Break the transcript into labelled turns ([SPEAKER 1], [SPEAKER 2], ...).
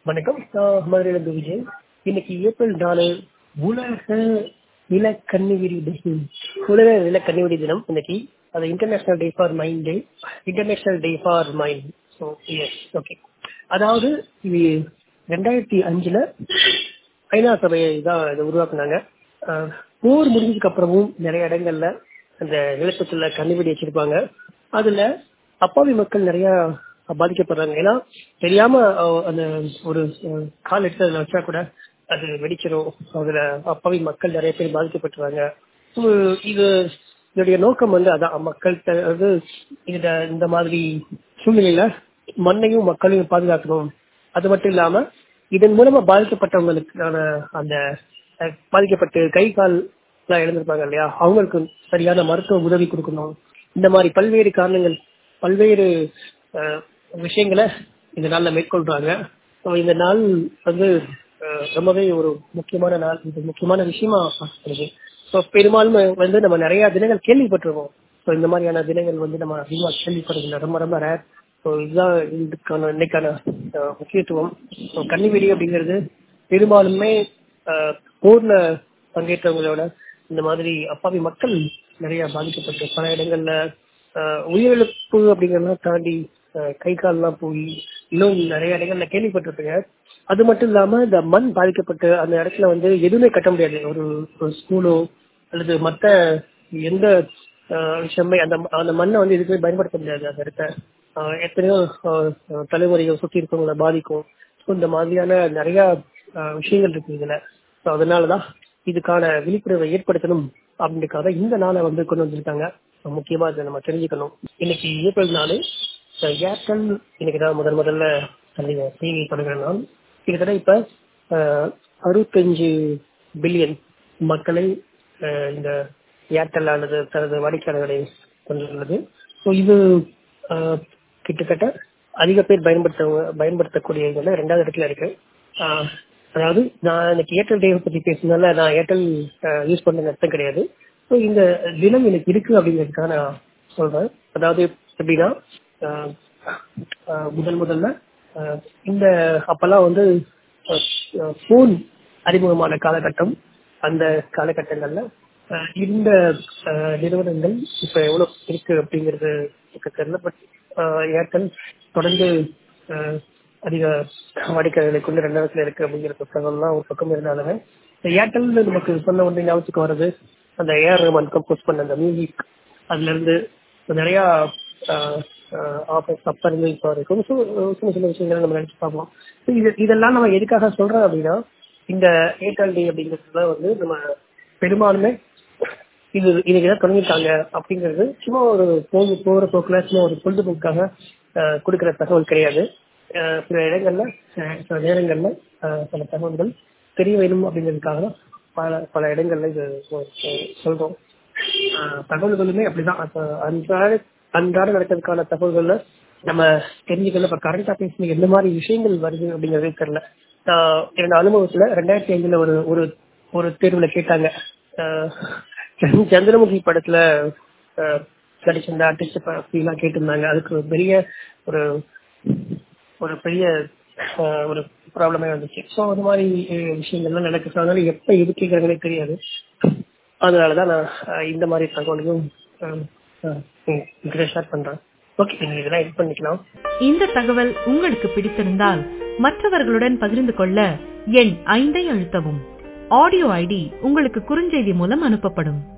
[SPEAKER 1] வணக்கம் நான் மதுரையிலிருந்து விஜய் இன்னைக்கு ஏப்ரல் நாலு உலக நிலக்கண்ணிவிரி தினம் உலக நிலக்கண்ணிவிரி தினம் இன்னைக்கு அது international day for mind day international day for mind so yes okay அதாவது இது ரெண்டாயிரத்தி அஞ்சுல ஐநா சபையை தான் இதை உருவாக்குனாங்க அஹ், போர் முடிஞ்சதுக்கு அப்புறமும் நிறைய இடங்கள்ல அந்த நிலத்தத்துல கண்ணிவெடி வச்சிருப்பாங்க அதுல அப்பாவி மக்கள் நிறைய பாதிக்கப்படுறாங்க ஏன்னா தெரியாம அஹ், அந்த ஒரு அஹ், கால் எடுத்து அதுல வச்சா கூட அது வெடிச்சிடும் அதுல அப்பாவி மக்கள் நிறைய பேர் பாதிக்கப்பட்டுறாங்க So, இது இதோடைய நோக்கம் வந்து அதான் மக்கள்கிட்ட வந்து இந்த இந்த மாதிரி சூழ்நிலையில மண்ணையும் மக்களையும் பாதுகாக்கணும் அது மட்டும் இல்லாம இதன் மூலமா பாதிக்கப்பட்டவங்களுக்கான அந்த அஹ், பாதிக்கப்பட்டு கை கால் எல்லாம் இழந்திருப்பாங்க இல்லையா அவங்களுக்கு சரியான மருத்துவ உதவி கொடுக்கணும் இந்த மாதிரி பல்வேறு காரணங்கள் பல்வேறு அஹ், விஷயங்களை இந்த நாள்ல மேற்கொள்றாங்க So, இந்த நாள் வந்து அஹ், ரொம்பவே ஒரு முக்கியமான நாள் இது முக்கியமான விஷயமா பார்க்கப்படுது ஸோ பெரும்பாலும் வந்து நம்ம நிறைய தினங்கள் கேள்விப்பட்டிருக்கோம் ஸோ இந்த மாதிரியான தினங்கள் வந்து நம்ம அதிகமாக கேள்விப்படுறதில்ல ரொம்ப ரொம்ப ரேர் ஸோ இதுதான் இதுக்கான இன்னைக்கான அஹ், முக்கியத்துவம் ஸோ கன்னிவெடி அப்படிங்கிறது பெரும்பாலுமே அஹ், போர்ல பங்கேற்றவங்களோட இந்த மாதிரி அப்பாவி மக்கள் நிறைய பாதிக்கப்பட்டு பல இடங்கள்ல அஹ், உயிரிழப்பு அப்படிங்கறதெல்லாம் தாண்டி அஹ், கை கால்லாம் போய் இன்னும் நிறைய இடங்கள்ல கேள்விப்பட்டிருப்பீங்க அது மட்டும் இல்லாம இந்த மண் பாதிக்கப்பட்டு அந்த இடத்துல வந்து எதுவுமே கட்ட முடியாது ஒரு ஒரு ஸ்கூலோ அல்லது மத்த எந்த அஹ், விஷயமே அந்த அந்த மண்ணை வந்து எதுக்குமே பயன்படுத்த முடியாது அந்த இடத்த அஹ், எத்தனையோ அஹ், தலைமுறைகள் சுத்தி இருக்கவங்களை பாதிக்கும் So, இந்த மாதிரியான நிறைய அஹ், விஷயங்கள் இருக்கு இதுல ஸோ அதனாலதான் இதுக்கான விழிப்புணர்வை ஏற்படுத்தணும் அப்படின்றக்காக இந்த நாளை வந்து கொண்டு வந்திருக்காங்க So, முக்கியமா இதை நம்ம தெரிஞ்சுக்கணும் இன்னைக்கு ஏப்ரல் நாலு So, ஏர்டெல் இன்னைக்கு தான் முதல் முதல்ல டிவி தொடங்குற நாள் கிட்டத்தட்ட இப்ப அஹ், அறுபத்தஞ்சு பில்லியன் மக்களை அஹ், இந்த ஏர்டெல் ஆனது தனது வாடிக்கையாளர்களை கொண்டுள்ளது ஸோ இது அஹ், கிட்டத்தட்ட அதிக பேர் பயன்படுத்த பயன்படுத்தக்கூடிய இதுல ரெண்டாவது இடத்துல இருக்கு ஆஹ், அதாவது நான் இன்னைக்கு ஏர்டெல் டே பத்தி பேசுனதால நான் ஏர்டெல் யூஸ் பண்ண அர்த்தம் கிடையாது ஸோ இந்த தினம் எனக்கு இருக்கு அப்படிங்கிறதுக்காக நான் சொல்றேன் அதாவது எப்படின்னா ஆஹ், ஆஹ், முதல் முதல்ல ஆஹ், இந்த அப்பெல்லாம் வந்து போன் அறிமுகமான காலகட்டம் அந்த காலகட்டங்கள்ல ஆஹ், இந்த ஆஹ், நிறுவனங்கள் இப்ப எவ்வளவு இருக்கு அப்படிங்கிறது எனக்கு தெரியல பட் ஏர்டெல் தொடர்ந்து ஆஹ், அதிக வாடிக்கையாளர்களை கொண்டு ரெண்டாயிரத்துல இருக்கு அப்படிங்கிற புத்தகம்லாம் ஒரு பக்கம் இருந்தாலுமே இந்த ஏர்டெல் நமக்கு சொன்ன உடனே ஞாபகத்துக்கு வர்றது அந்த ஏஆர் ரஹ்மான் கம்போஸ் பண்ண அந்த மியூசிக் அதுல இருந்து நிறைய ஆஃபர்ஸ் அப்ப இருந்து இப்போ வரைக்கும் ஸோ சின்ன சின்ன விஷயங்களை நம்ம நினைச்சு பார்ப்போம் So, இது இதெல்லாம் நம்ம எதுக்காக சொல்றோம் அப்படின்னா இந்த ஏர்டெல் டே அப்படிங்கிறதுல வந்து நம்ம பெரும்பாலுமே இது இன்னைக்கு தான் தொடங்கிட்டாங்க அப்படிங்கிறது சும்மா ஒரு போக போகிற போக்குல சும்மா ஒரு பொழுதுபோக்காக அஹ், கொடுக்கிற தகவல் கிடையாது அஹ், சில இடங்கள்ல அஹ், சில நேரங்கள்ல அஹ், சில தகவல்கள் தெரிய வேணும் அப்படிங்கிறதுக்காக தான் பல பல இடங்கள்ல இது அஹ், சொல்றோம் அஹ், தகவல்களுமே அப்படிதான் அப்ப அன்றாட அன்றாட நடக்கிறதுக்கான தகவல்கள்ல நம்ம தெரிஞ்சுக்கல இப்ப கரண்ட் அஃபேர்ஸ்ல எந்த மாதிரி விஷயங்கள் வருது அப்படிங்கறதே தெரியல நான் என்னோட அனுபவத்துல ரெண்டாயிரத்தி அஞ்சுல ஒரு ஒரு ஒரு தேர்வுல கேட்டாங்க அஹ், சந்திர- சந்திரமுகி படத்துல அஹ், நடிச்சிருந்த ஆர்டிஸ்ட் எல்லாம் கேட்டிருந்தாங்க அதுக்கு ஒரு பெரிய ஒரு ஒரு பெரிய அஹ், ஒரு ப்ராப்ளமே வந்துச்சு ஸோ அது மாதிரி அஹ், விஷயங்கள்லாம் நடக்கு ஸோ அதனால எப்ப எது கேட்கறாங்களே தெரியாது அதனாலதான் நான் அஹ், இந்த மாதிரி தகவலையும் ஷேர் பண்றேன் ஓகே நீங்க இதெல்லாம் இது பண்ணிக்கலாம்
[SPEAKER 2] இந்த தகவல் உங்களுக்கு பிடித்திருந்தால் மற்றவர்களுடன் பகிர்ந்து கொள்ள எண் ஐந்தை அழுத்தவும் ஆடியோ ஐடி உங்களுக்கு குறுஞ்செய்தி மூலம் அனுப்பப்படும்